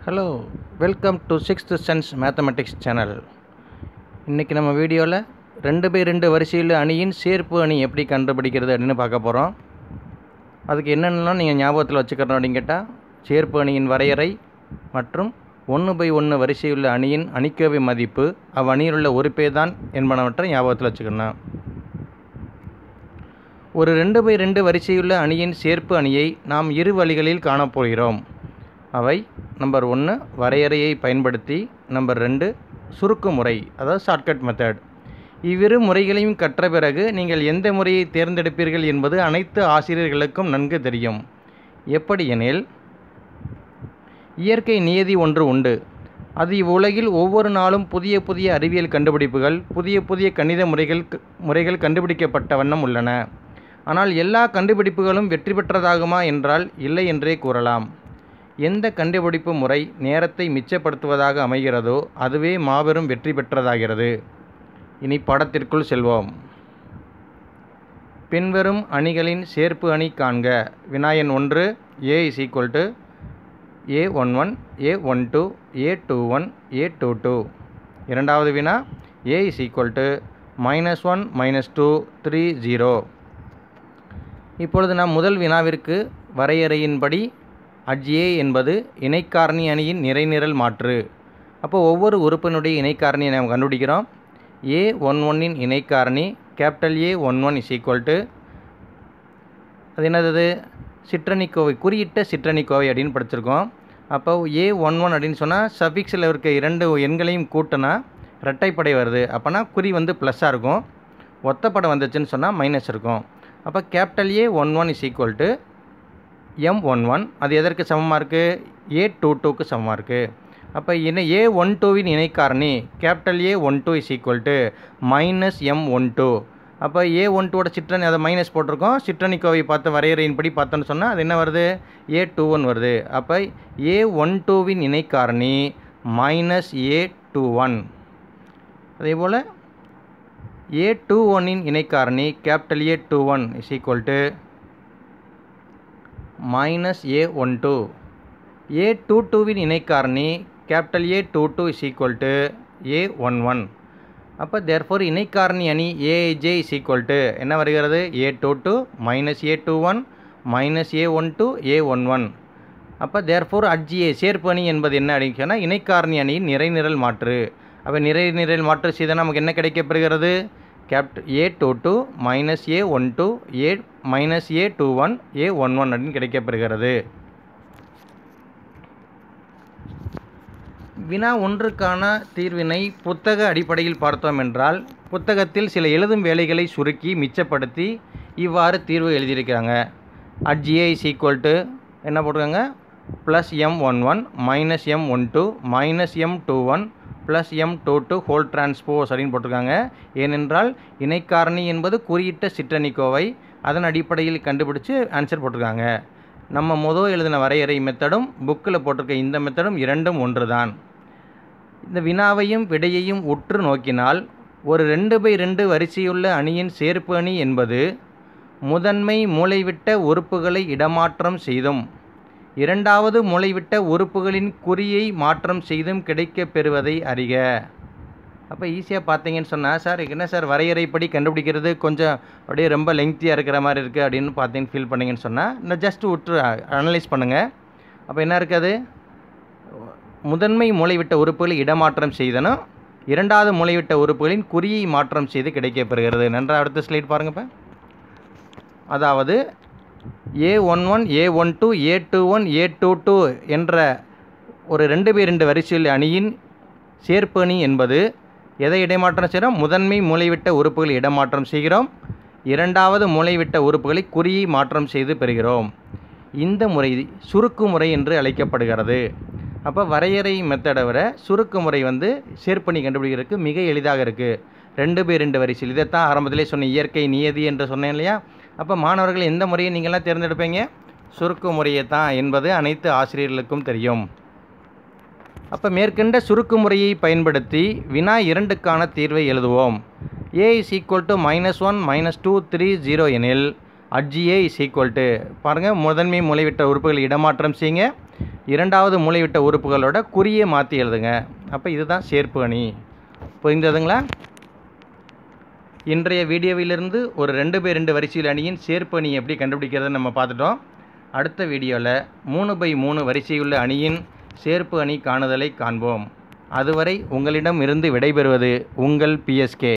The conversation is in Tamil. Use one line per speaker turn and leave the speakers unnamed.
hello welcome to sixth sense mathematics channel இன்றைக்கி நம்ம வீடியோவில் ரெண்டு பை ரெண்டு வரிசையில் அணியின் சேர்ப்பு அணி எப்படி கண்டுபிடிக்கிறது அப்படின்னு பார்க்க போகிறோம் அதுக்கு என்னென்னலாம் நீங்கள் ஞாபகத்தில் வச்சுக்கிறோம் அப்படின்னு கேட்டால் சேர்ப்பு அணியின் வரையறை மற்றும் ஒன்று பை ஒன்று வரிசையுள்ள அணியின் அணிக்கோவை மதிப்பு அவ்வணியில் உள்ள உறுப்பே தான் என்பனவற்றை ஞாபகத்தில் வச்சுக்கணும் ஒரு ரெண்டு பை ரெண்டு வரிசையுள்ள அணியின் சேர்ப்பு அணியை நாம் இரு வழிகளில் காணப்போகிறோம் அவை நம்பர் ஒன்று வரையறையை பயன்படுத்தி நம்பர் ரெண்டு சுருக்கு முறை அதாவது ஷார்ட்கட் மெத்தட் இவ்விரு முறைகளையும் கற்ற பிறகு நீங்கள் எந்த முறையை தேர்ந்தெடுப்பீர்கள் என்பது அனைத்து ஆசிரியர்களுக்கும் நன்கு தெரியும் எப்படி எனில் இயற்கை நியதி ஒன்று உண்டு அது இவ்வுலகில் ஒவ்வொரு நாளும் புதிய புதிய அறிவியல் கண்டுபிடிப்புகள் புதிய புதிய கணித முறைகள் முறைகள் கண்டுபிடிக்கப்பட்ட வண்ணம் உள்ளன ஆனால் எல்லா கண்டுபிடிப்புகளும் வெற்றி பெற்றதாகுமா என்றால் இல்லை என்றே கூறலாம் எந்த கண்டுபிடிப்பு முறை நேரத்தை மிச்சப்படுத்துவதாக அமைகிறதோ அதுவே மாபெரும் வெற்றி பெற்றதாகிறது இனி படத்திற்குள் செல்வோம் பின்வரும் அணிகளின் சேர்ப்பு அணி காண்க வினாயன் ஒன்று a is equal to a one one a one two a two one a two two இரண்டாவது வினா a is equal to minus one minus two three zero இப்பொழுது நாம் முதல் வினாவிற்கு வரையறையின்படி அஜ் ஏ என்பது இணைக்காரணி அணியின் நிறைநிரல் மாற்று அப்போ ஒவ்வொரு உறுப்பினுடைய இணைக்காரணியை நாம் கண்டுபிடிக்கிறோம் ஏ ஒன் ஒன்னின் இணைக்காரணி capital A one one is equal to அது என்னது சிற்றணிக்கோவை குறியிட்ட சிற்றணிக்கோவை அப்படின்னு படிச்சிருக்கோம் அப்போ ஏ ஒன் ஒன் அப்படின்னு சொன்னால் சஃபிக்ஸில் இருக்க இரண்டு எண்களையும் கூட்டினா ரெட்டைப்படை வருது அப்போனா குறி வந்து ப்ளஸ்ஸாக இருக்கும் ஒத்தப்படை வந்துச்சுன்னு சொன்னால் மைனஸ் இருக்கும் அப்போ capital A one one is equal to M one one அது எதற்கு சமமாக இருக்குது ஏ டூ டூக்கு சமமாக இருக்குது அப்போ என்ன ஏ ஒன் டூவின் இணைக்காரணி capital A one two is equal to minus M one two அப்போ ஏ ஒன் டூவோட சிற்றணி அதை மைனஸ் போட்டிருக்கோம் சிற்றணிக்கோவை பார்த்த வரையறையின்படி பார்த்தோன்னு சொன்னால் அது என்ன வருது ஏ டூ ஒன் வருது அப்போ ஏ ஒன் டூவின் இணைக்காரணி மைனஸ் ஏ டூ ஒன் அதே போல் ஏ டூ ஒன்னின் இணைக்காரணி capital A two one is equal to minus a one two a two டூவின் இணைக்காரணி capital A two two is equal to a one one அப்போ தேர்ஃபோர் இணைக்காரணி அணி ஏஜே இஸ் ஈக்குவல் டு என்ன வருகிறது a two two minus a two one minus a one two a one one அப்போ தேர்ஃபோர் அட்ஜிஏ சேர்ப்பு அணி என்பது என்ன அப்படின்னு சொன்னால் இணைக்காரணி அணியின் நிறைநிரல் மாற்று அப்போ நிறைநிரல் மாற்று செய்தால் நமக்கு என்ன கிடைக்கப்பெறுகிறது கேப்ட் a two two minus a one two a minus a two one a one one அப்படின்னு கிடைக்கப்பெறுகிறது வினா ஒன்றுக்கான தீர்வினை புத்தக அடிப்படையில் பார்த்தோம் என்றால் புத்தகத்தில் சில எழுதும் வேலைகளை சுருக்கி மிச்சப்படுத்தி இவ்வாறு தீர்வு எழுதியிருக்கிறாங்க அட் ஜிஐ இஸ் ஈக்குவல் டு என்ன போட்டிருக்காங்க plus M one one minus M one two minus M two one plus M two two whole transpose அப்படின்னு போட்டிருக்காங்க ஏனென்றால் இணைக்காரணி என்பது குறியிட்ட சிற்றணிக்கோவை அதன் அடிப்படையில் கண்டுபிடிச்சு ஆன்சர் போட்டிருக்காங்க நம்ம முதல் எழுதின வரையறை மெத்தடும் புக்கில் போட்டிருக்க இந்த மெத்தடும் இரண்டும் ஒன்று தான் இந்த வினாவையும் விடையையும் உற்று நோக்கினால் ஒரு ரெண்டு பை ரெண்டு வரிசையுள்ள அணியின் சேர்ப்பு அணி என்பது முதன்மை மூளைவிட்ட உறுப்புகளை இடமாற்றம் செய்தும் இரண்டாவது மூளைவிட்ட உறுப்புகளின் குறியை மாற்றம் செய்தும் கிடைக்கப் பெறுவதை அறிக அப்போ ஈஸியாக பார்த்தீங்கன்னு சொன்னால் சார் என்ன சார் வரையறைப்படி கண்டுபிடிக்கிறது கொஞ்சம் அப்படியே ரொம்ப லெங்க்த்தியாக இருக்கிற மாதிரி இருக்குது அப்படின்னு பார்த்தீங்கன்னு ஃபீல் பண்ணிங்கன்னு சொன்னால் இந்த ஜஸ்ட் விட்டு அனலைஸ் பண்ணுங்கள் அப்போ என்ன இருக்காது முதன்மை மூளைவிட்ட உறுப்புகளை இடமாற்றம் செய்தனும் இரண்டாவது மூளைவிட்ட உறுப்புகளின் குறியை மாற்றம் செய்து கிடைக்கப்பெறுகிறது நன்றாக அடுத்த ஸ்லைட் பாருங்கள் இப்போ அதாவது a one one a one two a two one a two two என்ற ஒரு ரெண்டு பை ரெண்டு வரிசையில் அணியின் சேர்ப்பு அணி என்பது எதை இடமாற்றம் செய்கிறோம் முதன்மை மூளைவிட்ட உறுப்புகளை இடமாற்றம் செய்கிறோம் இரண்டாவது மூளைவிட்ட உறுப்புகளை குறியை மாற்றம் செய்து பெறுகிறோம் இந்த முறை சுருக்கு முறை என்று அழைக்கப்படுகிறது அப்போ வரையறை மெத்தடை விட சுருக்கு முறை வந்து சேர்ப்பணி கண்டுபிடிக்கிறதுக்கு மிக எளிதாக இருக்குது ரெண்டு பை ரெண்டு வரிசையில் இதைத்தான் ஆரம்பத்திலே சொன்ன இயற்கை நியதி என்று சொன்னேன் இல்லையா அப்போ மாணவர்கள் எந்த முறையை நீங்களாம் தேர்ந்தெடுப்பீங்க சுருக்கு முறையை தான் என்பது அனைத்து ஆசிரியர்களுக்கும் தெரியும் அப்போ மேற்கண்ட சுருக்கு முறையை பயன்படுத்தி வினா இரண்டுக்கான தீர்வை எழுதுவோம் a is equal to minus one minus two three zero எனில் அட்ஜிஏ இஸ் ஈக்குவல் டு பாருங்கள் முதன்மை மூலைவிட்ட உறுப்புகள் இடமாற்றம் செய்யுங்க இரண்டாவது மூலைவிட்ட உறுப்புகளோட குறியை மாற்றி எழுதுங்க அப்போ இதுதான் சேர்ப்பு அணி புரிந்ததுங்களா இன்றைய வீடியோவிலிருந்து ஒரு ரெண்டு பை ரெண்டு வரிசையில் அணியின் சேர்ப்பு அணி எப்படி கண்டுபிடிக்கிறதுன்னு நம்ம பார்த்துட்டோம் அடுத்த வீடியோவில் மூணு பை மூணு வரிசையுள்ள அணியின் சேர்ப்பு அணி காணுதலை காண்போம் அதுவரை உங்களிடம் இருந்து விடைபெறுவது உங்கள் பிஎஸ்கே